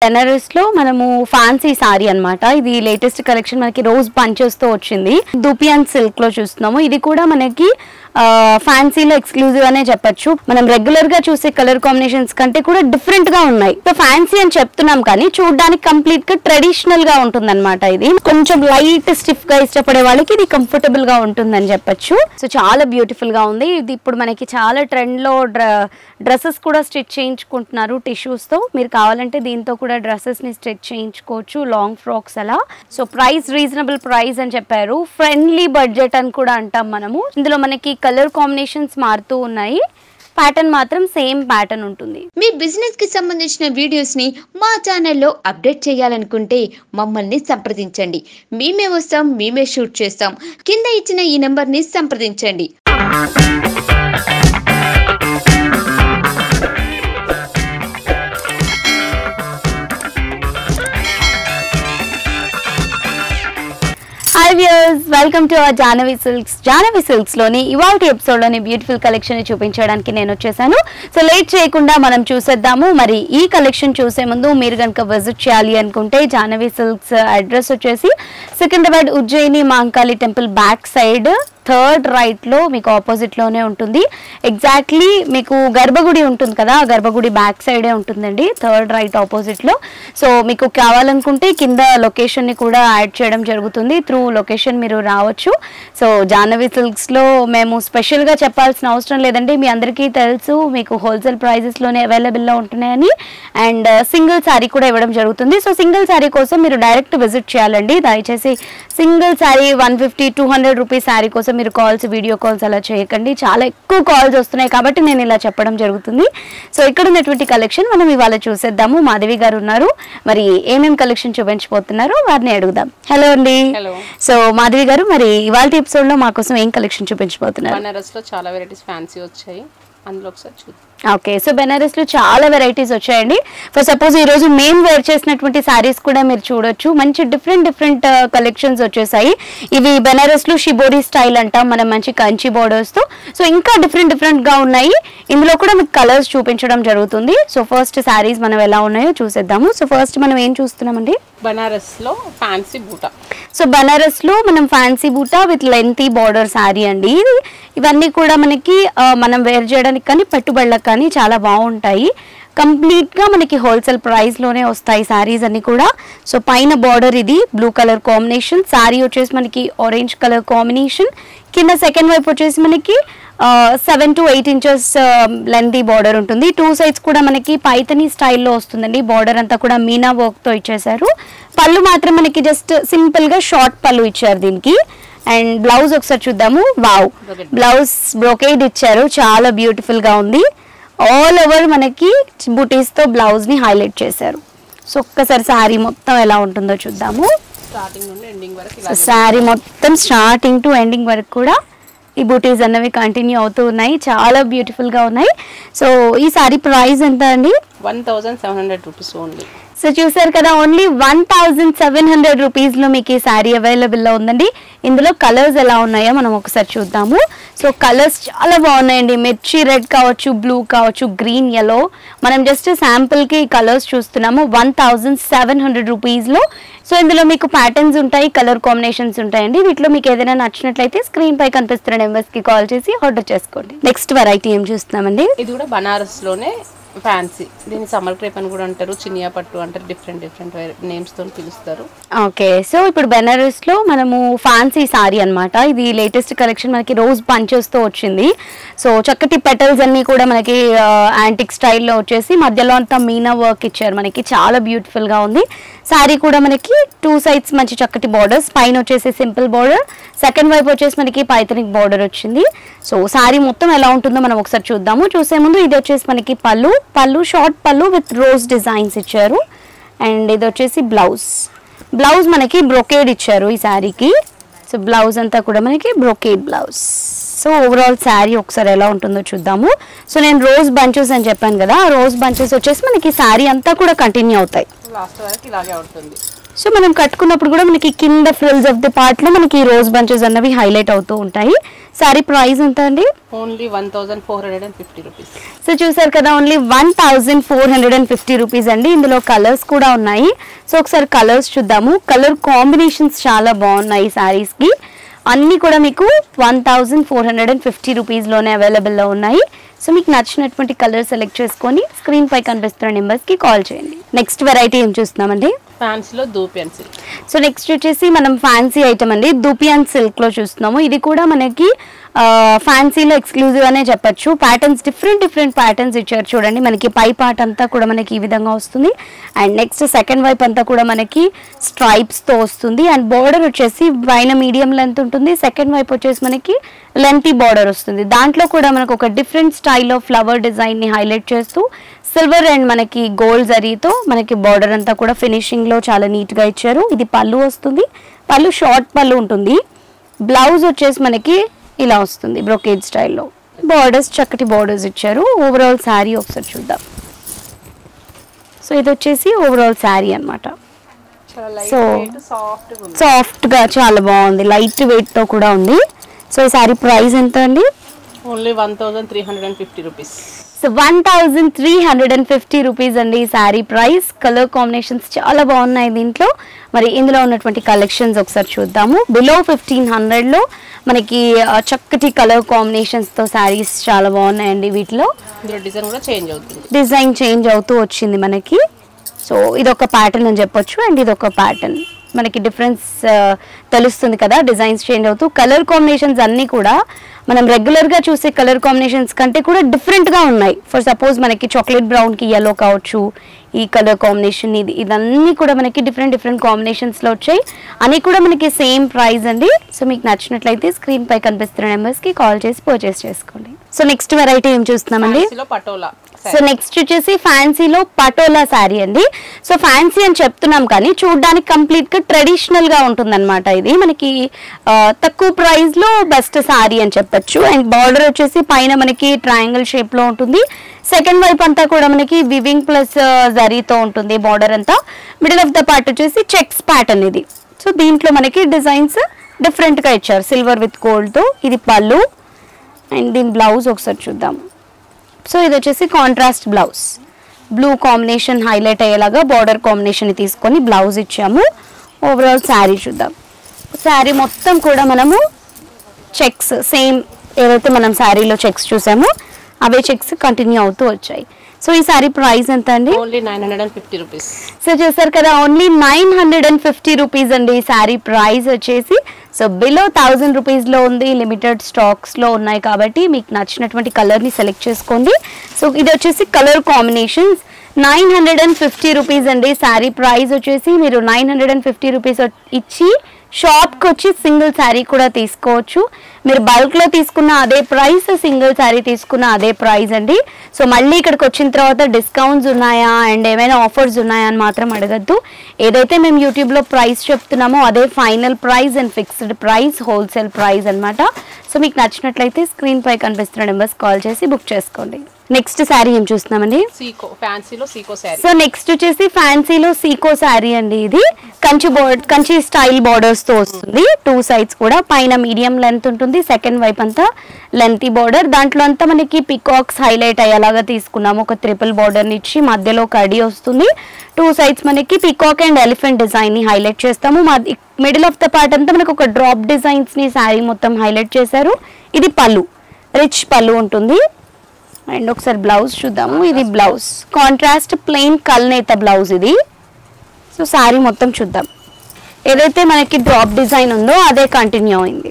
బెనారస్ లో మనము ఫ్యాన్సీ సారీ అన్నమాట ఇది లేటెస్ట్ కలెక్షన్ మనకి రోజ్ పంచెస్ తో వచ్చింది దూపియాన్ సిల్క్ లో చూస్తున్నాము ఇది కూడా మనకి ఫ్యాన్సీలో ఎక్స్క్లూజివ్ అనే చెప్పొచ్చు మనం రెగ్యులర్ గా చూసే కలర్ కాంబినేషన్స్ కంటే కూడా డిఫరెంట్ గా ఉన్నాయి సో ఫ్యాన్సీ అని చెప్తున్నాం కానీ చూడడానికి కంప్లీట్ గా ట్రెడిషనల్ గా ఉంటుంది ఇది కొంచెం లైట్ స్టిఫ్ గా ఇష్టపడే వాళ్ళకి ఇది కంఫర్టబుల్ గా ఉంటుందని చెప్పొచ్చు సో చాలా బ్యూటిఫుల్ గా ఉంది ఇది ఇప్పుడు మనకి చాలా ట్రెండ్ లో డ్రెస్సెస్ కూడా స్టిచ్ చేయించుకుంటున్నారు టిష్యూస్ తో మీరు కావాలంటే దీంతో కూడా డ్రెస్సెస్ ని స్టిచ్ చేయించుకోవచ్చు లాంగ్ ఫ్రాక్స్ అలా సో ప్రైస్ రీజనబుల్ ప్రైస్ అని చెప్పారు ఫ్రెండ్లీ బడ్జెట్ అని కూడా అంటాం మనము ఇందులో మనకి కలర్ కాంబినేషన్స్ మారుతూ ఉన్నాయి ప్యాటర్న్ మాత్రం సేమ్ ప్యాటర్న్ ఉంటుంది మీ బిజినెస్ కి సంబంధించిన వీడియోస్ ని మా ఛానల్లో అప్డేట్ చేయాలనుకుంటే మమ్మల్ని సంప్రదించండి మేమే వస్తాం మేమే షూట్ చేస్తాం కింద ఇచ్చిన ఈ నెంబర్ ని సంప్రదించండి hi viewers welcome to our Jahnavi Silks Jahnavi Silks లోని ఇవాళ ఎపిసోడ్ లోని బ్యూటిఫుల్ కలెక్షన్ ని చూపించడానికి నేను వచ్చేసాను సో లేట్ చేయకుండా మనం చూసేద్దాము మరి ఈ కలెక్షన్ చూసే ముందు మీరు కనుక విజిట్ చేయాలి అనుకుంటే జానవి సిల్క్స్ అడ్రస్ వచ్చేసి Secunderabad Ujjaini Mahankali temple back side third right లో మీకు ఆపోజిట్ లోనే ఉంటుంది ఎగ్జాక్ట్లీ మీకు గర్భగుడి ఉంటుంది కదా ఆ గర్భగుడి బ్యాక్ సైడే ఉంటుందండి థర్డ్ రైట్ ఆపోజిట్ లో సో మీకు కావాలనుకుంటే కింద లొకేషన్ ని కూడా యాడ్ చేయడం జరుగుతుంది త్రూ లొకేషన్ మీరు రావచ్చు సో జాహ్నవి సిల్క్స్ లో మేము స్పెషల్ గా చెప్పాల్సిన అవసరం లేదండి మీ అందరికీ తెలుసు మీకు హోల్సేల్ ప్రైజెస్ లోనే అవైలబుల్ లో ఉంటున్నాయని అండ్ సింగిల్ శారీ కూడా ఇవ్వడం జరుగుతుంది సో సింగిల్ శారీ కోసం మీరు డైరెక్ట్ విజిట్ చేయాలండి దయచేసి single sari one fifty two hundred rupees sari కోసం మీరు కాల్స్ వీడియో కాల్స్ అలా చేయకండి చాలా ఎక్కువ కాల్స్ వస్తున్నాయి కాబట్టి నేను ఇలా చెప్పడం జరుగుతుంది సో ఇక్కడ ఉన్నటువంటి కలెక్షన్ మనం ఇవాళ చూసేద్దాము మాధవి గారు ఉన్నారు మరి ఏమేమి కలెక్షన్ చూపించబోతున్నారో వారిని అడుగుదాం హలో అండి హలో సో మాధవి గారు మరి ఇవాళ ఎపిసోడ్ లో మా కోసం ఏం కలెక్షన్ చూపించబోతున్నారు బనారస్ లో చాలా వెరైటీస్ ఫ్యాన్సీ వచ్చాయి అందులో ఒకసారి చూద్దాం ఓకే సో బెనారస్ లో చాలా వెరైటీస్ వచ్చాయండి ఫర్ సపోజ్ ఈ రోజు మేము వేర్ చేసినటువంటి సారీస్ కూడా మీరు చూడొచ్చు మంచి డిఫరెంట్ డిఫరెంట్ కలెక్షన్స్ వచ్చేసాయి ఇవి బెనారస్ లో షిబోరి స్టైల్ అంటాం మనం మంచి కంచి బోర్డర్స్ తో సో ఇంకా డిఫరెంట్ డిఫరెంట్ గా ఉన్నాయి ఇందులో కూడా మీకు కలర్స్ చూపించడం జరుగుతుంది సో ఫస్ట్ సారీస్ మనం ఎలా ఉన్నాయో చూసేద్దాము సో ఫస్ట్ మనం ఏం చూస్తున్నామండి బనారస్ లో ఫ్యాన్సీ బూటా సో బనారస్ లో మనం ఫ్యాన్సీ బూటా విత్ లెంతీ బార్డర్ శారీ అండి ఇది ఇవన్నీ కూడా మనకి ఆ, మనం వేర్ చేయడానికి కానీ పెట్టుబడులకు కానీ చాలా బాగుంటాయి కంప్లీట్ గా మనకి హోల్సేల్ ప్రైస్ లోనే వస్తాయి శారీస్ అన్ని కూడా సో పైన బార్డర్ ఇది బ్లూ కలర్ కాంబినేషన్ శారీ వచ్చేసి మనకి ఆరెంజ్ కలర్ కాంబినేషన్ కింద సెకండ్ వైపు వచ్చేసి మనకి seven to eight inches lengthy border ఉంటుంది టూ సైడ్స్ కూడా మనకి పైతని స్టైల్లో వస్తుందండి బార్డర్ అంతా కూడా మీనా వర్క్ తో ఇచ్చేసారు పళ్ళు మాత్రం మనకి జస్ట్ సింపుల్ గా షార్ట్ పళ్ళు ఇచ్చారు దీనికి అండ్ బ్లౌజ్ ఒకసారి చూద్దాము వావ్ Brocade. బ్లౌజ్ బ్రోకేడ్ ఇచ్చారు చాలా బ్యూటిఫుల్ గా ఉంది ఆల్ ఓవర్ మనకి బుటీస్ తో బ్లౌజ్ ని హైలైట్ చేశారు సో ఒక్కసారి శారీ మొత్తం ఎలా ఉంటుందో చూద్దాము స్టార్టింగ్ నుండి ఎండింగ్ వరకు సో శారీ మొత్తం స్టార్టింగ్ టు ఎండింగ్ వరకు కూడా ఈ బూటీస్ అన్నవి కంటిన్యూ అవుతూ ఉన్నాయి చాలా బ్యూటిఫుల్ గా ఉన్నాయి సో ఈ సారీ ప్రైస్ ఎంత అండి one thousand seven hundred rupees only so చూసారు కదా only one thousand seven hundred rupees లో మీకు ఈ శారీ అవైలబుల్ లో ఉందండి ఇందులో కలర్స్ ఎలా ఉన్నాయో మనం ఒకసారి చూద్దాము సో కలర్స్ చాలా బాగున్నాయండి మిర్చి రెడ్ కావచ్చు బ్లూ కావచ్చు గ్రీన్ ఎల్లో మనం జస్ట్ శాంపుల్ కి కలర్స్ చూస్తున్నాము one thousand seven hundred rupees లో సో ఇందులో మీకు ప్యాటర్న్స్ ఉంటాయి కలర్ కాంబినేషన్స్ ఉంటాయండి వీటిలో మీకు ఏదైనా నచ్చినట్లయితే స్క్రీన్ పై కనిపిస్తున్న నెంబర్స్ కి కాల్ చేసి ఆర్డర్ చేసుకోండి నెక్స్ట్ వెరైటీ ఏం చూస్తున్నామండి ఇది కూడా బనారస్ లోనే ఫ్యాన్సీ దీన్ని సమ్మర్ క్రేప్ అని కూడా అంటారు చినియా పట్టు అంటారు డిఫరెంట్ డిఫరెంట్ నేమ్స్ తో పిలుస్తారు ఓకే సో ఇప్పుడు బెనారస్ లో మనము ఫ్యాన్సీ సారీ అన్నమాట ఇది లేటెస్ట్ కలెక్షన్ మనకి రోజ్ పంచెస్ తో వచ్చింది సో చక్కటి పెటల్స్ అన్ని కూడా మనకి యాంటిక్ స్టైల్లో వచ్చేసి మధ్యలో అంతా మీనా వర్క్ ఇచ్చారు మనకి చాలా బ్యూటిఫుల్ గా ఉంది సారీ కూడా మనకి టూ సైడ్స్ మంచి చక్కటి బార్డర్స్ పైన వచ్చేసి సింపుల్ బార్డర్ సెకండ్ వైపు వచ్చేసి మనకి పైథనిక్ బార్డర్ వచ్చింది సో సారీ మొత్తం ఎలా ఉంటుందో మనం ఒకసారి చూద్దాము చూసే ముందు ఇది వచ్చేసి మనకి పళ్ళు పళ్ళు షార్ట్ పళ్ళు విత్ రోజ్ డిజైన్స్ ఇచ్చారు అండ్ ఇది వచ్చేసి బ్లౌజ్ బ్లౌజ్ మనకి బ్రొకేడ్ ఇచ్చారు ఈ శారీకి సో బ్లౌజ్ అంతా కూడా మనకి brocade blouse so overall sari ఒకసారి ఎలా ఉంటుందో చూద్దాము సో నేను రోజ్ బంచెస్ అని చెప్పాను కదా ఆ రోజ్ బంచెస్ వచ్చేసి మనకి శారీ అంతా కూడా కంటిన్యూ అవుతాయి లాస్ట్ వరకు ఇలాగే ఉంటుంది సో మనం కట్టుకున్నప్పుడు కూడా మనకి కింద ఫ్రిల్స్ ఆఫ్ ది పార్ట్ లో మనకి రోజ్ బంచెస్ అన్నవి హైలైట్ అవుతూ ఉంటాయి సారీ ప్రైస్ ఎంత అండి only one thousand four hundred and fifty rupees so చూసారు కదా only one thousand four hundred and fifty rupees అండి ఇందులో కలర్స్ కూడా ఉన్నాయి సో ఒకసారి కలర్స్ చూద్దాము కలర్ కాంబినేషన్స్ చాలా బాగున్నాయి సారీస్ కి అన్నీ కూడా మీకు one thousand four hundred and fifty రూపీస్లోనే అవైలబుల్లో ఉన్నాయి సో మీకు నచ్చినటువంటి కలర్ సెలెక్ట్ చేసుకొని స్క్రీన్ పై కనిపిస్తున్న నెంబర్స్కి కాల్ చేయండి నెక్స్ట్ వెరైటీ ఏం చూస్తున్నామండి ఫ్యాన్సీలో దూపియన్ సిల్క్ సో నెక్స్ట్ వచ్చేసి మనం ఫ్యాన్సీ ఐటమ్ అండి దూపియాన్ సిల్క్ లో చూస్తున్నాము ఇది కూడా మనకి ఫ్యాన్సీలో ఎక్స్క్లూజివ్ అనే చెప్పొచ్చు ప్యాటర్న్స్ డిఫరెంట్ డిఫరెంట్ ప్యాటర్న్స్ ఇచ్చారు చూడండి మనకి పై పార్ట్ అంతా కూడా మనకి ఈ విధంగా వస్తుంది అండ్ నెక్స్ట్ సెకండ్ వైప్ అంతా కూడా మనకి స్ట్రైప్స్ తో వస్తుంది అండ్ బార్డర్ వచ్చేసి పైన మీడియం లెంత్ ఉంటుంది సెకండ్ వైపు వచ్చేసి మనకి లెంతీ బార్డర్ వస్తుంది దాంట్లో కూడా మనకు ఒక different style of flower design ని హైలైట్ చేస్తూ సిల్వర్ అండ్ మనకి గోల్డ్ జరీతో మనకి బార్డర్ అంతా కూడా ఫినిషింగ్ లో చాలా నీట్ గా ఇచ్చారు ఇది పళ్ళు వస్తుంది పళ్ళు షార్ట్ పళ్ళు ఉంటుంది బ్లౌజ్ వచ్చేసి మనకి ఇలా వస్తుంది బ్రొకేజ్ స్టైల్లో బార్డర్స్ చక్కటి బార్డర్స్ ఇచ్చారు ఓవరాల్ శారీ ఒకసారి చూద్దాం సో ఇది వచ్చేసి ఓవరాల్ శారీ అన్నమాట చాలా లైట్ So- వెయిట్ సాఫ్ట్గా ఉంది సాఫ్ట్ గా చాలా బాగుంది లైట్ వెయిట్ తో కూడా ఉంది సో ఈ శారీ ప్రైస్ ఎంత అండి only one thousand three hundred and fifty rupees so one thousand three hundred and fifty rupees అండి ఈ శారీ ప్రైస్ కలర్ కాంబినేషన్స్ చాలా బాగున్నాయి దీంట్లో మరి ఇందులో ఉన్నటువంటి కలెక్షన్స్ ఒకసారి చూద్దాము బిలో ఫిఫ్టీన్ హండ్రెడ్లో మనకి ఆ, చక్కటి కలర్ కాంబినేషన్స్తో శారీస్ చాలా బాగున్నాయండి వీటిలో ఇందులో డిజైన్ కూడా చేంజ్ అవుతుంది డిజైన్ చేంజ్ అవుతూ వచ్చింది మనకి సో ఇది ఒక ప్యాటర్న్ అని చెప్పొచ్చు అండ్ ఇది ఒక ప్యాటర్న్ మనకి డిఫరెన్స్ తెలుస్తుంది కదా డిజైన్స్ చేంజ్ అవుతూ కలర్ కాంబినేషన్స్ అన్నీ కూడా మనం రెగ్యులర్గా చూసే కలర్ కాంబినేషన్స్ కంటే కూడా డిఫరెంట్గా ఉన్నాయి ఫర్ సపోజ్ మనకి చాక్లెట్ బ్రౌన్కి ఎల్లో కావచ్చు ఈ కలర్ కాంబినేషన్ ఇది ఇదన్నీ కూడా మనకి డిఫరెంట్ డిఫరెంట్ కాంబినేషన్స్లో వచ్చాయి అన్నీ కూడా మనకి సేమ్ ప్రైస్ అండి సో మీకు నచ్చినట్లయితే స్క్రీన్ పై కనిపిస్తున్న నెంబర్స్కి కాల్ చేసి పర్చేస్ చేసుకోండి సో నెక్స్ట్ వెరైటీ ఏం చూస్తున్నామండి ఫ్యాన్సీలో పటోలా సో నెక్స్ట్ వచ్చేసి ఫ్యాన్సీలో పటోలా శారీ అండి సో ఫ్యాన్సీ అని చెప్తున్నాం కానీ చూడడానికి కంప్లీట్ గా ట్రెడిషనల్ గా ఉంటుందన్నమాట ఇది మనకి ఆ, తక్కువ ప్రైస్ లో బెస్ట్ శారీ అని చెప్పొచ్చు అండ్ బార్డర్ వచ్చేసి పైన మనకి ట్రయాంగిల్ షేప్ లో ఉంటుంది సెకండ్ వైపు అంతా కూడా మనకి వివింగ్ ప్లస్ జరీతో ఉంటుంది బార్డర్ అంతా మిడిల్ ఆఫ్ ద పార్ట్ వచ్చేసి చెక్స్ ప్యాటర్న్ ఇది సో దీంట్లో మనకి డిజైన్స్ డిఫరెంట్ గా ఇచ్చారు సిల్వర్ విత్ గోల్డ్ తో ఇది పళ్ళు అండ్ దీని బ్లౌజ్ ఒకసారి చూద్దాం సో ఇది వచ్చేసి contrast blouse blue combination highlight అయ్యేలాగా బార్డర్ కాంబినేషన్ తీసుకొని బ్లౌజ్ ఇచ్చాము ఓవరాల్ శారీ చూద్దాం శారీ మొత్తం కూడా మనము చెక్స్ సేమ్ ఏదైతే మనం శారీలో చెక్స్ చూసామో అవే చెక్స్ కంటిన్యూ అవుతూ వచ్చాయి సో ఈ శారీ ప్రైస్ ఎంత అండి only nine hundred and fifty rupees so చూసారు కదా only nine hundred and fifty rupees అండి ఈ శారీ ప్రైస్ వచ్చేసి సో బిలో థౌజండ్ రూపీస్లో ఉంది లిమిటెడ్ స్టాక్స్లో ఉన్నాయి కాబట్టి మీకు నచ్చినటువంటి కలర్ని సెలెక్ట్ చేసుకోండి సో ఇది వచ్చేసి colour combinations nine hundred and fifty rupees అండి శారీ ప్రైస్ వచ్చేసి మీరు nine hundred and fifty rupees ఇచ్చి షాప్కి వచ్చి సింగిల్ శారీ కూడా తీసుకోవచ్చు మీరు బల్క్లో తీసుకున్న అదే ప్రైస్ సింగిల్ శారీ తీసుకున్న అదే ప్రైస్ అండి సో మళ్ళీ ఇక్కడికి వచ్చిన తర్వాత డిస్కౌంట్స్ ఉన్నాయా అండ్ ఏమైనా ఆఫర్స్ ఉన్నాయా అని మాత్రం అడగద్దు ఏదైతే మేము యూట్యూబ్లో ప్రైస్ చెప్తున్నామో అదే final price and fixed price wholesale price అన్నమాట సో మీకు నచ్చినట్లయితే స్క్రీన్ పై కనిపిస్తున్న నెంబర్స్ కాల్ చేసి బుక్ చేసుకోండి నెక్స్ట్ శారీ ఏం చూస్తున్నామండి సీకో ఫ్యాన్సీలో సీకో శారీ సో నెక్స్ట్ వచ్చేసి ఫ్యాన్సీలో సీకో శారీ అండి ఇది కంచి బోర్డ్ కంచి స్టైల్ బార్డర్స్ తో వస్తుంది టూ సైడ్స్ కూడా పైన మీడియం లెంత్ ఉంటుంది సెకండ్ వైపు అంతా లెంతీ బార్డర్ దాంట్లో అంతా మనకి పికాక్స్ హైలైట్ అయ్యేలాగా తీసుకున్నాము ఒక త్రిపుల్ బార్డర్ ఇచ్చి మధ్యలో కడి వస్తుంది టూ సైడ్స్ మనకి పికాక్ అండ్ ఎలిఫెంట్ డిజైన్ ని హైలైట్ చేస్తాము మిడిల్ ఆఫ్ ద పార్ట్ అంతా మనకు ఒక డ్రాప్ డిజైన్స్ ని శారీ మొత్తం హైలైట్ చేశారు ఇది పళ్ళు రిచ్ పళ్ళు ఉంటుంది అండ్ ఒకసారి బ్లౌజ్ చూద్దాము ఇది బ్లౌజ్ కాంట్రాస్ట్ ప్లెయిన్ కల్నేత బ్లౌజ్ ఇది సో శారీ మొత్తం చూద్దాం ఏదైతే మనకి డ్రాప్ డిజైన్ ఉందో అదే కంటిన్యూ అయింది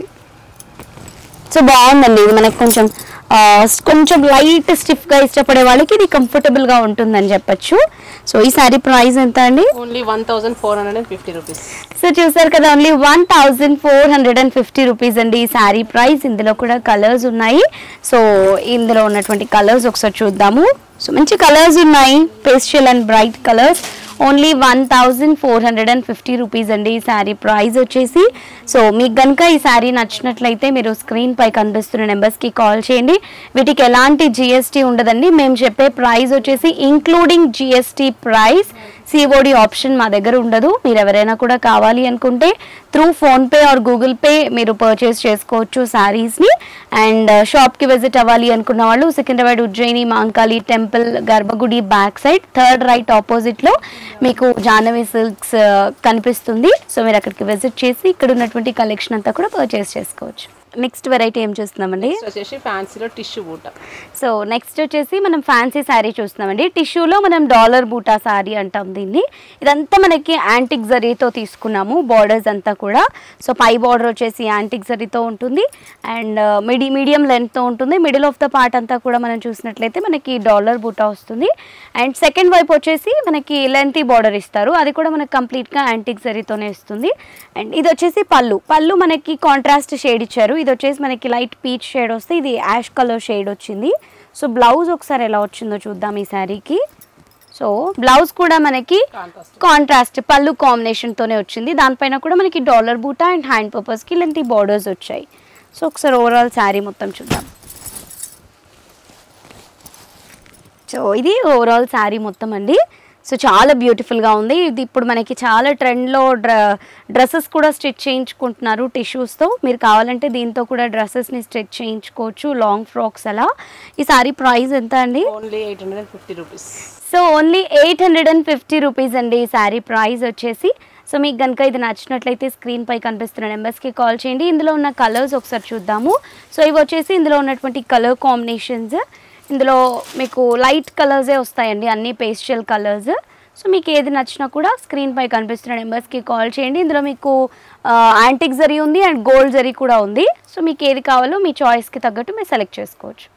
సో బాగుందండి ఇది మనకి కొంచెం ఆ, కొంచెం లైట్ స్టిఫ్ గా ఇష్టపడే వాళ్ళకి ఇది కంఫర్టబుల్ గా ఉంటుందని చెప్పొచ్చు సో ఈ శారీ ప్రైస్ ఎంత అండి only one thousand four hundred and fifty rupees so చూసారు కదా only one thousand four hundred and fifty rupees అండి ఈ శారీ ప్రైస్ ఇందులో కూడా కలర్స్ ఉన్నాయి సో ఇందులో ఉన్నటువంటి కలర్స్ ఒకసారి చూద్దాము సో మంచి కలర్స్ ఉన్నాయి pastel and bright colours only one thousand four hundred and fifty rupees అండి ఈ శారీ ప్రైస్ వచ్చేసి సో మీకు కనుక ఈ శారీ నచ్చినట్లయితే మీరు స్క్రీన్ పై కనిపిస్తున్న నెంబర్స్కి కాల్ చేయండి వీటికి ఎలాంటి జిఎస్టీ ఉండదండి మేము చెప్పే ప్రైస్ వచ్చేసి including GST price COD option మా దగ్గర ఉండదు మీరు ఎవరైనా కూడా కావాలి అనుకుంటే through PhonePe or Google Pay మీరు పర్చేస్ చేసుకోవచ్చు శారీస్ని అండ్ షాప్కి విజిట్ అవ్వాలి అనుకున్న వాళ్ళు సికింద్రాబాద్ ఉజ్జయిని మాంకాళి టెంపుల్ గర్భగుడి బ్యాక్ సైడ్ థర్డ్ రైట్ ఆపోజిట్లో మీకు జాహ్నవి సిల్క్స్ కనిపిస్తుంది సో మీరు అక్కడికి విజిట్ చేసి ఇక్కడ ఉన్నటువంటి కలెక్షన్ అంతా కూడా పర్చేస్ చేసుకోవచ్చు నెక్స్ట్ వెరైటీ ఏం చూస్తున్నామండి నెక్స్ట్ వచ్చేసి ఫ్యాన్సీలో టిష్యూ బూట సో నెక్స్ట్ వచ్చేసి మనం ఫ్యాన్సీ శారీ చూస్తున్నామండి టిష్యూలో మనం డాలర్ బూటా శారీ అంటాం దీన్ని ఇదంతా మనకి యాంటిక్ జరీతో తీసుకున్నాము బార్డర్స్ అంతా కూడా సో పై బార్డర్ వచ్చేసి యాంటిక్ జరీతో ఉంటుంది అండ్ మిడి మీడియం లెంత్తో ఉంటుంది మిడిల్ ఆఫ్ ద పార్ట్ అంతా కూడా మనం చూసినట్లయితే మనకి డాలర్ బూటా వస్తుంది అండ్ సెకండ్ వైపు వచ్చేసి మనకి లెంతీ బార్డర్ ఇస్తారు అది కూడా మనకి కంప్లీట్గా యాంటిక్ జరీతోనే ఇస్తుంది అండ్ ఇది వచ్చేసి పళ్ళు పళ్ళు మనకి కాంట్రాస్ట్ షేడ్ ఇచ్చారు ఇది వచ్చేసి మనకి లైట్ పీచ్ షేడ్ వస్తే ఇది యాష్ కలర్ షేడ్ వచ్చింది సో బ్లౌజ్ ఒకసారి ఎలా వచ్చిందో చూద్దాం ఈ శారీకి సో బ్లౌజ్ కూడా మనకి కాంట్రాస్ట్ కాంట్రాస్ట్ పళ్ళు కాంబినేషన్తోనే వచ్చింది దానిపైన కూడా మనకి డాలర్ బూటా అండ్ హ్యాండ్ పర్పస్కి ఇలాంటి బార్డర్స్ వచ్చాయి సో ఒకసారి ఓవరాల్ శారీ మొత్తం చూద్దాం సో ఇది ఓవరాల్ శారీ మొత్తం అండి సో చాలా బ్యూటిఫుల్గా ఉంది ఇది ఇప్పుడు మనకి చాలా ట్రెండ్లో డ్ర డ్రెస్సెస్ కూడా స్టిచ్ చేయించుకుంటున్నారు టిష్యూస్తో మీరు కావాలంటే దీంతో కూడా డ్రెస్సెస్ని స్టిచ్ చేయించుకోవచ్చు లాంగ్ ఫ్రాక్స్ అలా ఈ శారీ ప్రైస్ ఎంత అండి only eight hundred and fifty rupees so only eight hundred and fifty rupees అండి ఈ శారీ ప్రైస్ వచ్చేసి సో మీకు కనుక ఇది నచ్చినట్లయితే స్క్రీన్ పై కనిపిస్తున్న నెంబర్స్కి కాల్ చేయండి ఇందులో ఉన్న కలర్స్ ఒకసారి చూద్దాము సో ఇవి వచ్చేసి ఇందులో ఉన్నటువంటి కలర్ కాంబినేషన్స్ ఇందులో మీకు లైట్ కలర్సే వస్తాయండి అన్ని పేస్టల్ కలర్స్ సో మీకు ఏది నచ్చినా కూడా స్క్రీన్ పై కనిపిస్తున్న నెంబర్స్కి కాల్ చేయండి ఇందులో మీకు యాంటిక్ జరీ ఉంది అండ్ గోల్డ్ జరీ కూడా ఉంది సో మీకు ఏది కావాలో మీ చాయిస్కి తగ్గట్టు మీరు సెలెక్ట్ చేసుకోవచ్చు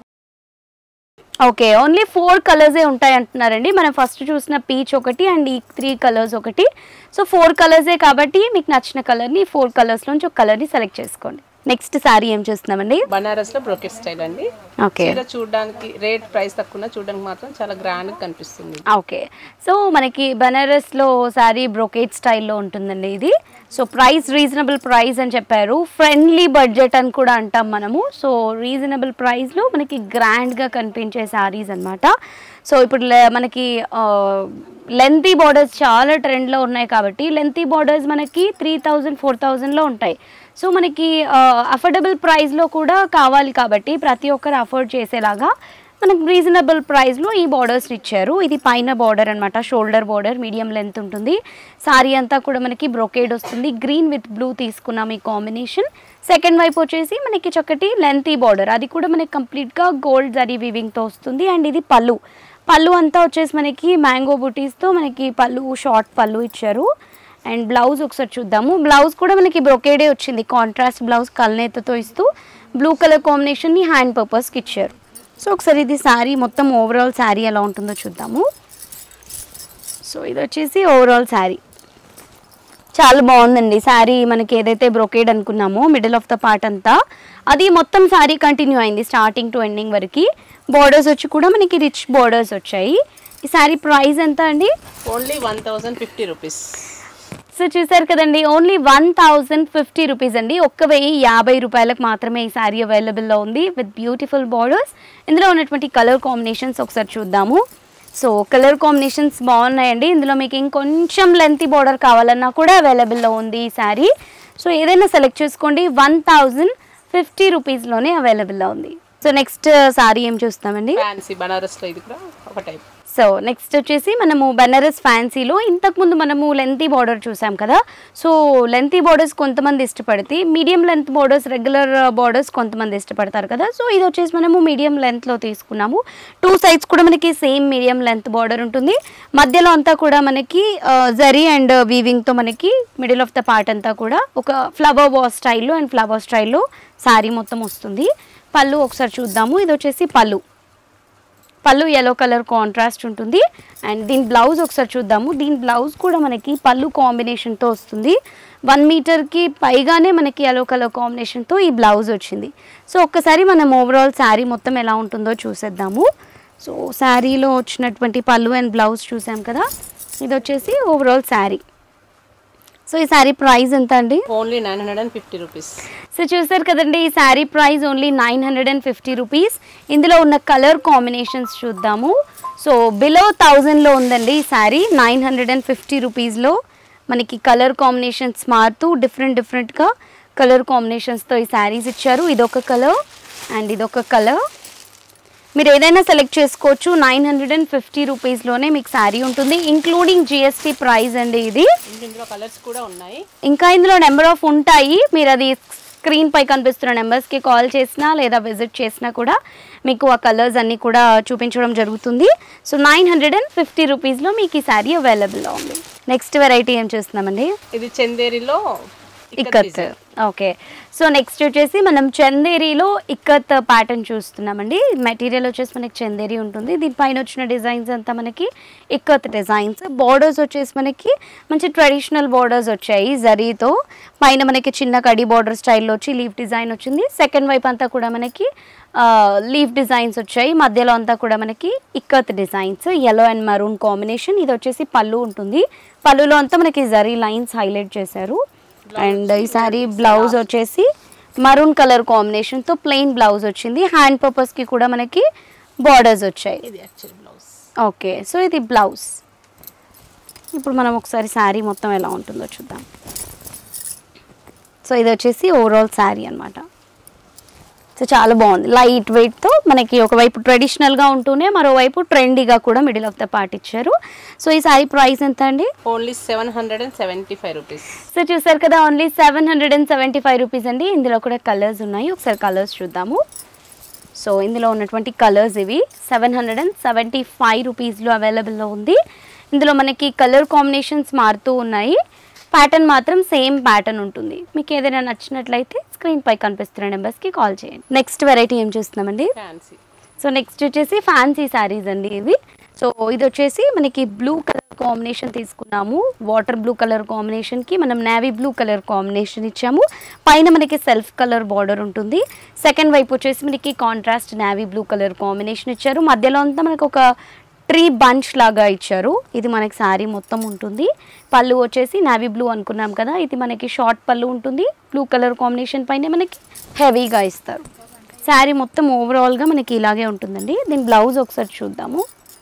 ఓకే ఓన్లీ ఫోర్ కలర్సే ఉంటాయి అంటున్నారండి మనం ఫస్ట్ చూసిన పీచ్ ఒకటి అండ్ ఈ త్రీ కలర్స్ ఒకటి సో ఫోర్ కలర్సే కాబట్టి మీకు నచ్చిన కలర్ని ఫోర్ కలర్స్ నుంచి ఒక కలర్ని సెలెక్ట్ చేసుకోండి నెక్స్ట్ శారీ ఏం చూస్తున్నామండి బనారస్ లో బ్రోకెట్ స్టైల్ అండి ఓకే చీర చూడడానికి రేట్ ప్రైస్ తక్కువ ఉన్నా చూడడానికి మాత్రం చాలా గ్రాండ్ కనిపిస్తుంది ఓకే సో మనకి బనారస్లో శారీ బ్రొకేట్ స్టైల్లో ఉంటుందండి ఇది సో ప్రైస్ రీజనబుల్ ప్రైస్ అని చెప్పారు ఫ్రెండ్లీ బడ్జెట్ అని కూడా అంటాం మనము సో రీజనబుల్ ప్రైస్లో మనకి గ్రాండ్గా కనిపించే శారీస్ అన్నమాట సో ఇప్పుడు లే- మనకి లెంతీ బార్డర్స్ చాలా ట్రెండ్లో ఉన్నాయి కాబట్టి లెంతీ బార్డర్స్ మనకి త్రీ థౌజండ్ ఫోర్ థౌజండ్లో ఉంటాయి సో మనకి అఫోర్డబుల్ ప్రైస్లో కూడా కావాలి కాబట్టి ప్రతి ఒక్కరు అఫోర్డ్ చేసేలాగా మనకు రీజనబుల్ ప్రైస్లో ఈ బార్డర్స్ ఇచ్చారు ఇది పైన బార్డర్ అనమాట షోల్డర్ బార్డర్ మీడియం లెంత్ ఉంటుంది సారీ అంతా కూడా మనకి బ్రొకేడ్ వస్తుంది గ్రీన్ విత్ బ్లూ తీసుకున్నాం ఈ కాంబినేషన్ సెకండ్ వైపు వచ్చేసి మనకి చక్కటి లెంతీ బార్డర్ అది కూడా మనకి కంప్లీట్గా గోల్డ్ జరీ వివింగ్తో వస్తుంది అండ్ ఇది పళ్ళు పళ్ళు అంతా వచ్చేసి మనకి మ్యాంగో బుటీస్తో మనకి పళ్ళు షార్ట్ పళ్ళు ఇచ్చారు అండ్ బ్లౌజ్ ఒకసారి చూద్దాము బ్లౌజ్ కూడా మనకి బ్రొకేడే వచ్చింది కాంట్రాస్ట్ బ్లౌజ్ కల్నేతతో ఇస్తూ బ్లూ కలర్ కాంబినేషన్ని హ్యాండ్ పర్పస్కి ఇచ్చారు సో ఒకసారి ఇది శారీ మొత్తం ఓవరాల్ శారీ ఎలా ఉంటుందో చూద్దాము సో ఇది వచ్చేసి ఓవరాల్ శారీ చాలా బాగుందండి శారీ మనకి ఏదైతే బ్రొకేడ్ అనుకున్నామో మిడిల్ ఆఫ్ ద పార్ట్ అంతా అది మొత్తం శారీ కంటిన్యూ అయింది స్టార్టింగ్ టు ఎండింగ్ వరకు బోర్డర్స్ వచ్చి కూడా మనకి రిచ్ బోర్డర్స్ వచ్చాయి ఈ శారీ ప్రైస్ ఎంత అండి only one thousand fifty rupees so చూసారు కదండి only one thousand fifty rupees అండి ఒక్క వెయ్యి యాభై రూపాయలకు మాత్రమే ఈ శారీ అవైలబుల్లో ఉంది విత్ బ్యూటిఫుల్ బార్డర్స్ ఇందులో ఉన్నటువంటి కలర్ కాంబినేషన్స్ ఒకసారి చూద్దాము సో కలర్ కాంబినేషన్స్ బాగున్నాయండి ఇందులో మీకు ఇంకొంచెం లెంతీ బార్డర్ కావాలన్నా కూడా అవైలబుల్లో ఉంది ఈ శారీ సో ఏదైనా సెలెక్ట్ చేసుకోండి వన్ థౌజండ్ ఫిఫ్టీ రూపీస్లోనే అవైలబుల్లో ఉంది సో నెక్స్ట్ శారీ ఏం చూస్తామండి ఫ్యాన్సీ బనారస్ లో ఇది కూడా ఒక టైప్ సో నెక్స్ట్ వచ్చేసి మనము బెనారస్ ఫ్యాన్సీలో ఇంతకుముందు మనము లెంతీ బార్డర్ చూసాం కదా సో లెంతీ బార్డర్స్ కొంతమంది ఇష్టపడితే medium length borders regular borders కొంతమంది ఇష్టపడతారు కదా సో ఇది వచ్చేసి మనము మీడియం లెంత్లో తీసుకున్నాము టూ సైడ్స్ కూడా మనకి సేమ్ మీడియం లెంత్ బార్డర్ ఉంటుంది మధ్యలో అంతా కూడా మనకి ఆ, జరీ అండ్ వీవింగ్తో మనకి మిడిల్ ఆఫ్ ద పార్ట్ అంతా కూడా ఒక ఫ్లవర్ వాస్ స్టైల్లో అండ్ ఫ్లవర్ స్టైల్లో శారీ మొత్తం వస్తుంది పళ్ళు ఒకసారి చూద్దాము ఇది వచ్చేసి పళ్ళు పళ్ళు ఎల్లో కలర్ కాంట్రాస్ట్ ఉంటుంది అండ్ దీని బ్లౌజ్ ఒకసారి చూద్దాము దీని బ్లౌజ్ కూడా మనకి పళ్ళు కాంబినేషన్తో వస్తుంది వన్ మీటర్కి పైగానే మనకి ఎల్లో కలర్ కాంబినేషన్తో ఈ బ్లౌజ్ వచ్చింది సో ఒక్కసారి మనం ఓవరాల్ శారీ మొత్తం ఎలా ఉంటుందో చూసేద్దాము సో శారీలో వచ్చినటువంటి పళ్ళు అండ్ బ్లౌజ్ చూసాం కదా ఇది వచ్చేసి ఓవరాల్ శారీ సో ఈ శారీ ప్రైస్ ఎంత అండి only nine hundred and fifty rupees so చూసారు కదండి ఈ sari price only nine hundred and fifty rupees ఇందులో ఉన్న కలర్ కాంబినేషన్స్ చూద్దాము సో బిలో థౌజండ్లో ఉందండి ఈ sari nine hundred and fifty రూపీస్లో మనకి కలర్ కాంబినేషన్స్ మారుతూ డిఫరెంట్ డిఫరెంట్గా కలర్ కాంబినేషన్స్తో ఈ శారీస్ ఇచ్చారు ఇదొక కలర్ అండ్ ఇదొక కలర్ మీరు ఏదైనా సెలెక్ట్ చేసుకోవచ్చు నైన్ హండ్రెడ్ అండ్ ఫిఫ్టీ రూపీస్లోనే మీకు శారీ ఉంటుంది ఇంక్లూడింగ్ జిఎస్టీ ప్రైస్ అండి ఇది ఇందులో కలర్స్ కూడా ఉన్నాయి ఇంకా ఇందులో నెంబర్ ఆఫ్ ఉంటాయి మీరు అది స్క్రీన్ పై కనిపిస్తున్న నెంబర్స్కి కాల్ చేసినా లేదా విజిట్ చేసినా కూడా మీకు ఆ కలర్స్ అన్నీ కూడా చూపించడం జరుగుతుంది so nine hundred and fifty రూపీస్లో మీకు ఈ శారీ అవైలబుల్లో ఉంది నెక్స్ట్ వెరైటీ ఏం చేస్తున్నామండి ఇది చందేరిలో ఇక్కత్ ఓకే సో నెక్స్ట్ వచ్చేసి మనం చందేరిలో ఇక్కత్ ప్యాటర్న్ చూస్తున్నామండి మెటీరియల్ వచ్చేసి మనకి చందేరి ఉంటుంది దీనిపైన వచ్చిన డిజైన్స్ అంతా మనకి ఇక్కత్ డిజైన్స్ బార్డర్స్ వచ్చేసి మనకి మంచి ట్రెడిషనల్ బార్డర్స్ వచ్చాయి జరీతో పైన మనకి చిన్న కడి బార్డర్ స్టైల్లో వచ్చి లీఫ్ డిజైన్ వచ్చింది సెకండ్ వైపు అంతా కూడా మనకి లీఫ్ డిజైన్స్ వచ్చాయి మధ్యలో అంతా కూడా మనకి ikat designs yellow and maroon combination ఇది వచ్చేసి పళ్ళు ఉంటుంది పళ్ళులో అంతా మనకి జరీ లైన్స్ హైలైట్ చేశారు అండ్ ఈ సారీ బ్లౌజ్ వచ్చేసి మరూన్ కలర్ కాంబినేషన్తో ప్లెయిన్ బ్లౌజ్ వచ్చింది హ్యాండ్ పర్పస్కి కూడా మనకి బార్డర్స్ వచ్చాయి ఇది యాక్చువల్ బ్లౌజ్ ఓకే సో ఇది బ్లౌజ్ ఇప్పుడు మనం ఒకసారి శారీ మొత్తం ఎలా ఉంటుందో చూద్దాం సో ఇది వచ్చేసి ఓవరాల్ శారీ అన్నమాట సో చాలా బాగుంది లైట్ వెయిట్తో మనకి ఒకవైపు ట్రెడిషనల్గా ఉంటూనే మరోవైపు ట్రెండీగా కూడా మిడిల్ ఆఫ్ ద పార్ట్ ఇచ్చారు సో ఈ శారీ ప్రైస్ ఎంత అండి only seven hundred and seventy five rupees so చూసారు కదా only seven hundred and seventy five rupees అండి ఇందులో కూడా కలర్స్ ఉన్నాయి ఒకసారి కలర్స్ చూద్దాము సో ఇందులో ఉన్నటువంటి కలర్స్ ఇవి seven hundred and seventy five రూపీస్లో అవైలబుల్లో ఉంది ఇందులో మనకి కలర్ కాంబినేషన్స్ మారుతూ ఉన్నాయి ప్యాటర్న్ మాత్రం సేమ్ ప్యాటర్న్ ఉంటుంది మీకు ఏదైనా నచ్చినట్లయితే స్క్రీన్ పై కనిపిస్తున్న నెంబర్స్కి కాల్ చేయండి నెక్స్ట్ వెరైటీ ఏం చూస్తున్నామండి ఫ్యాన్సీ సో నెక్స్ట్ వచ్చేసి ఫ్యాన్సీ శారీస్ అండి ఇవి సో ఇది వచ్చేసి మనకి బ్లూ కలర్ కాంబినేషన్ తీసుకున్నాము వాటర్ బ్లూ కలర్ కాంబినేషన్కి మనం నేవీ బ్లూ కలర్ కాంబినేషన్ ఇచ్చాము పైన మనకి సెల్ఫ్ కలర్ బార్డర్ ఉంటుంది సెకండ్ వైపు వచ్చేసి మనకి contrast navy blue colour combination ఇచ్చారు మధ్యలో అంతా మనకు ఒక ట్రీ బంచ్ లాగా ఇచ్చారు ఇది మనకి శారీ మొత్తం ఉంటుంది పళ్ళు వచ్చేసి నావీ బ్లూ అనుకున్నాం కదా ఇది మనకి షార్ట్ పళ్ళు ఉంటుంది బ్లూ కలర్ కాంబినేషన్ పైన మనకి హెవీగా ఇస్తారు శారీ మొత్తం ఓవరాల్గా మనకి ఇలాగే ఉంటుందండి దీని బ్లౌజ్ ఒకసారి చూద్దాము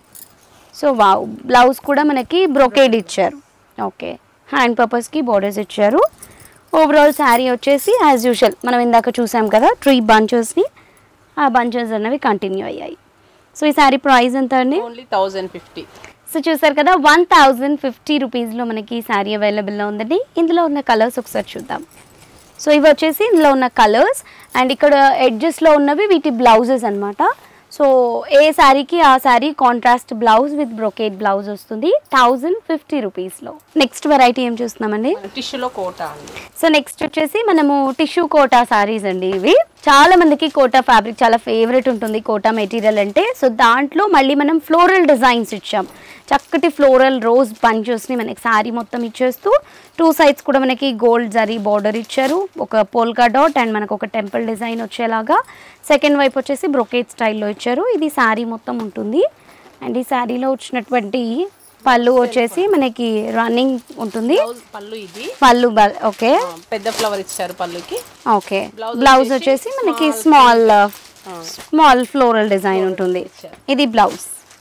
సో వావ్ బ్లౌజ్ కూడా మనకి బ్రొకేడ్ ఇచ్చారు ఓకే హ్యాండ్ పర్పస్కి బోర్డర్స్ ఇచ్చారు ఓవరాల్ శారీ వచ్చేసి యాజ్ యూజువల్ మనం ఇందాక చూసాం కదా ట్రీ బంచెస్ని ఆ బంచెస్ అనేవి కంటిన్యూ అయ్యాయి సో ఈ శారీ ప్రైస్ ఎంత అండి ఓన్లీ థౌజండ్ ఫిఫ్టీ సో చూసారు కదా వన్ థౌజండ్ ఫిఫ్టీ రూపీస్లో మనకి ఈ శారీ అవైలబుల్లో ఉందండి ఇందులో ఉన్న కలర్స్ ఒకసారి చూద్దాం సో ఇవి వచ్చేసి ఇందులో ఉన్న కలర్స్ అండ్ ఇక్కడ ఎడ్జెస్లో ఉన్నవి వీటి బ్లౌజెస్ అన్నమాట సో ఏ శారీకి ఆ sari contrast blouse with brocade blouse వస్తుంది థౌజండ్ ఫిఫ్టీ రూపీస్లో నెక్స్ట్ వెరైటీ ఏం చూస్తున్నామండి టిష్యూలో కోట అండి సో నెక్స్ట్ వచ్చేసి మనము టిష్యూ కోటా సారీస్ అండి ఇవి చాలా మందికి కోటా ఫ్యాబ్రిక్ చాలా ఫేవరెట్ ఉంటుంది కోటా మెటీరియల్ అంటే సో దాంట్లో మళ్ళీ మనం ఫ్లోరల్ డిజైన్స్ ఇచ్చాం చక్కటి ఫ్లోరల్ రోజ్ బంచెస్ని మనకి శారీ మొత్తం ఇచ్చేస్తూ టూ సైడ్స్ కూడా మనకి గోల్డ్ జరీ బార్డర్ ఇచ్చారు ఒక పోల్కా డాట్ అండ్ మనకు ఒక టెంపుల్ డిజైన్ వచ్చేలాగా సెకండ్ వైపు వచ్చేసి బ్రొకేట్ స్టైల్లో ఇచ్చారు ఇది శారీ మొత్తం ఉంటుంది అండ్ ఈ శారీలో వచ్చినటువంటి పళ్ళు వచ్చేసి మనకి రన్నింగ్ ఉంటుంది బ్లౌజ్ పళ్ళు ఇది పళ్ళు బ- ఓకే ఆ, పెద్ద ఫ్లవర్ ఇచ్చారు పళ్ళుకి ఓకే Blouse బ్లౌజ్ వచ్చేసి వచ్చేసి మనకి small small small floral design ఉంటుంది ఇచ్చారు. ఇది బ్లౌజ్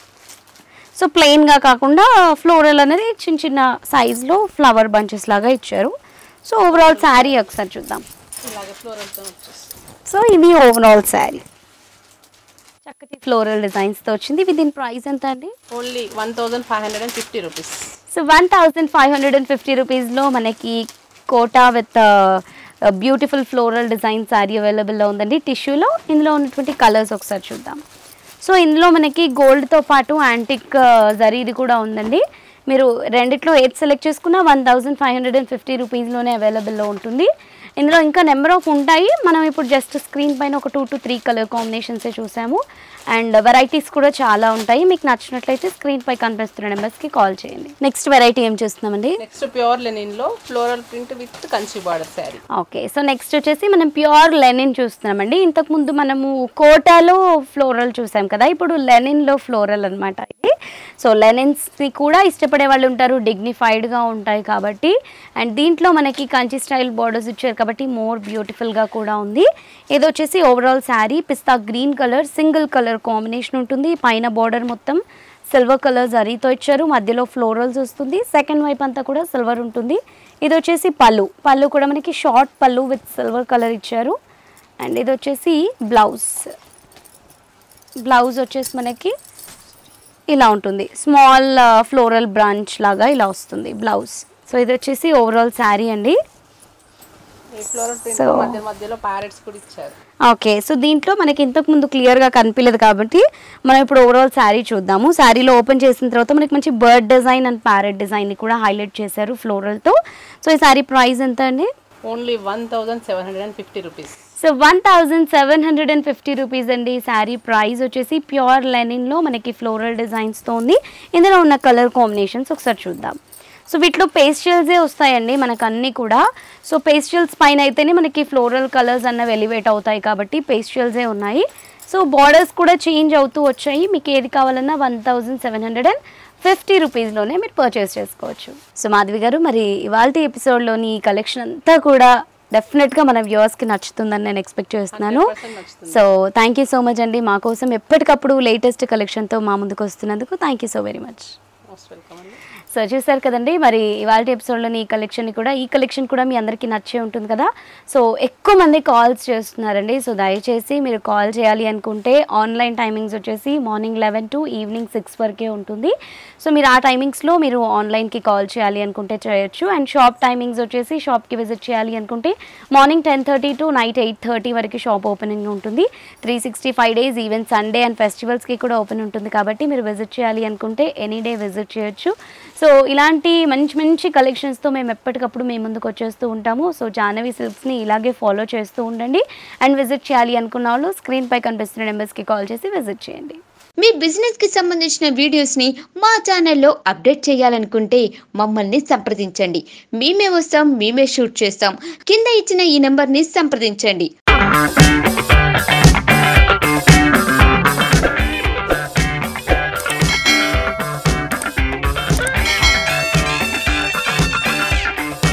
సో ప్లెయిన్గా కాకుండా ఫ్లోరల్ అనేది చిన్న చిన్న సైజులో ఫ్లవర్ బంచెస్ లాగా ఇచ్చారు సో ఓవరాల్ శారీ ఒకసారి చూద్దాం ఇలాగ ఫ్లోరల్తో వచ్చేస్తుంది సో ఇది ఓవరాల్ శారీ చక్కటి ఫ్లోరల్ డిజైన్స్తో వచ్చింది ఇది దీని ప్రైస్ ఎంత అండి only one thousand five hundred and fifty rupees so one thousand five hundred and fifty రూపీస్లో మనకి Kota with beautiful floral design sari అవైలబుల్లో ఉందండి టిష్యూలో ఇందులో ఉన్నటువంటి కలర్స్ ఒకసారి చూద్దాం సో ఇందులో మనకి గోల్డ్తో పాటు యాంటిక్ జరీది కూడా ఉందండి మీరు రెండిట్లో ఏది సెలెక్ట్ చేసుకున్నా one thousand five hundred and fifty రూపీస్లోనే అవైలబుల్లో ఉంటుంది ఇందులో ఇంకా నెంబర్ ఆఫ్ ఉంటాయి మనం ఇప్పుడు జస్ట్ స్క్రీన్ పైన ఒక టూ టు త్రీ కలర్ కాంబినేషన్సే చూసాము అండ్ వెరైటీస్ కూడా చాలా ఉంటాయి మీకు నచ్చినట్లయితే స్క్రీన్ పై కనిపిస్తున్న నెంబర్స్కి కాల్ చేయండి నెక్స్ట్ వెరైటీ ఏం చూస్తున్నామండి నెక్స్ట్ ప్యూర్ లెనిన్ లో floral print with Kanchi border sari okay so next వచ్చేసి మనం ప్యూర్ లెనిన్ చూస్తున్నామండి ఇంతకుముందు మనము కోటాలో ఫ్లోరల్ చూసాం కదా ఇప్పుడు లెనిన్లో ఫ్లోరల్ అన్నమాట ఇది సో లెనిన్స్ని కూడా ఇష్టపడే వాళ్ళు ఉంటారు డిగ్నిఫైడ్గా ఉంటాయి కాబట్టి అండ్ దీంట్లో మనకి కంచి స్టైల్ బార్డర్స్ ఇచ్చారు కాబట్టి మోర్ బ్యూటిఫుల్గా కూడా ఉంది ఇది వచ్చేసి ఓవరాల్ శారీ పిస్తా green colour single colour combination ఉంటుంది పైన బార్డర్ మొత్తం సిల్వర్ కలర్ జరీతో ఇచ్చారు మధ్యలో ఫ్లోరల్స్ వస్తుంది సెకండ్ వైపు అంతా కూడా సిల్వర్ ఉంటుంది ఇది వచ్చేసి పళ్ళు పళ్ళు కూడా మనకి షార్ట్ పళ్ళు విత్ సిల్వర్ కలర్ ఇచ్చారు అండ్ ఇది వచ్చేసి బ్లౌజ్ బ్లౌజ్ వచ్చేసి మనకి ఇలా ఉంటుంది స్మాల్ ఫ్లోరల్ బ్రాంచ్ లాగా ఇలా వస్తుంది బ్లౌజ్ సో ఇది వచ్చేసి ఓవరాల్ శారీ అండి ఈ ఫ్లోరల్ ప్రింట్ So- మధ్య మధ్యలో ప్యారెట్స్ కూడా ఇచ్చారు ఓకే సో దీంట్లో మనకి ఇంతకు ముందు క్లియర్గా కనిపించలేదు కాబట్టి మనం ఇప్పుడు ఓవరాల్ శారీ చూద్దాము శారీలో ఓపెన్ చేసిన తర్వాత మనకి మంచి బర్డ్ డిజైన్ అండ్ ప్యారెట్ డిజైన్ని కూడా హైలైట్ చేశారు ఫ్లోరల్తో సో ఈ శారీ ప్రైస్ ఎంత అండి only one thousand seven hundred and fifty rupees so one thousand seven hundred and fifty rupees అండి ఈ శారీ ప్రైస్ వచ్చేసి ప్యూర్ లెనిన్లో మనకి ఫ్లోరల్ డిజైన్స్తో ఉంది ఇందులో ఉన్న కలర్ కాంబినేషన్స్ ఒకసారి చూద్దాం సో వీటిలో పేస్టల్సే వస్తాయండి మనకు అన్నీ కూడా సో పేస్టల్స్ పైన అయితేనే మనకి ఫ్లోరల్ కలర్స్ అన్నవి ఎలివేట్ అవుతాయి కాబట్టి పేస్టల్సే ఉన్నాయి సో బార్డర్స్ కూడా చేంజ్ అవుతూ వచ్చాయి మీకు ఏది కావాలన్నా one thousand seven hundred and fifty రూపీస్లోనే మీరు పర్చేస్ చేసుకోవచ్చు సో మాధవి గారు మరి ఇవాళ ఎపిసోడ్లోని ఈ కలెక్షన్ అంతా కూడా డెఫినెట్గా మన వ్యూవర్స్కి నచ్చుతుందని నేను ఎక్స్పెక్ట్ చేస్తున్నాను 100% నచ్చుతుంది. So thank you so much అండి మా కోసం ఎప్పటికప్పుడు లేటెస్ట్ కలెక్షన్తో మా ముందుకు వస్తున్నందుకు thank you so very much most welcome అండి సో చూసారు కదండి మరి ఇవాళ ఎపిసోడ్లోని ఈ కలెక్షన్ కూడా ఈ కలెక్షన్ కూడా మీ అందరికీ నచ్చే ఉంటుంది కదా సో ఎక్కువ మంది కాల్స్ చేస్తున్నారండి సో దయచేసి మీరు కాల్ చేయాలి అనుకుంటే ఆన్లైన్ టైమింగ్స్ వచ్చేసి morning eleven to evening six వరకే ఉంటుంది సో మీరు ఆ టైమింగ్స్లో మీరు ఆన్లైన్కి కాల్ చేయాలి అనుకుంటే చేయొచ్చు అండ్ షాప్ టైమింగ్స్ వచ్చేసి షాప్కి విజిట్ చేయాలి అనుకుంటే morning ten thirty to night eight thirty వరకు షాప్ ఓపెనింగ్ ఉంటుంది three sixty five days even Sunday and ఫెస్టివల్స్కి కూడా ఓపెన్ ఉంటుంది కాబట్టి మీరు విజిట్ చేయాలి అనుకుంటే ఎనీ డే విజిట్ చేయొచ్చు సో ఇలాంటి మంచి మంచి కలెక్షన్స్తో మేము ఎప్పటికప్పుడు మేము ముందుకు వచ్చేస్తూ ఉంటాము సో జాహ్నవి సిల్క్స్ని ఇలాగే ఫాలో చేస్తూ ఉండండి అండ్ విజిట్ చేయాలి అనుకున్న వాళ్ళు స్క్రీన్పై కనిపిస్తున్న నెంబర్స్కి కాల్ చేసి విజిట్ చేయండి మీ బిజినెస్ కి సంబంధించిన వీడియోస్ ని మా ఛానల్లో అప్డేట్ చేయాలనుకుంటే మమ్మల్ని సంప్రదించండి మేమే వస్తాం మేమే షూట్ చేస్తాం కింద ఇచ్చిన ఈ నెంబర్ ని సంప్రదించండి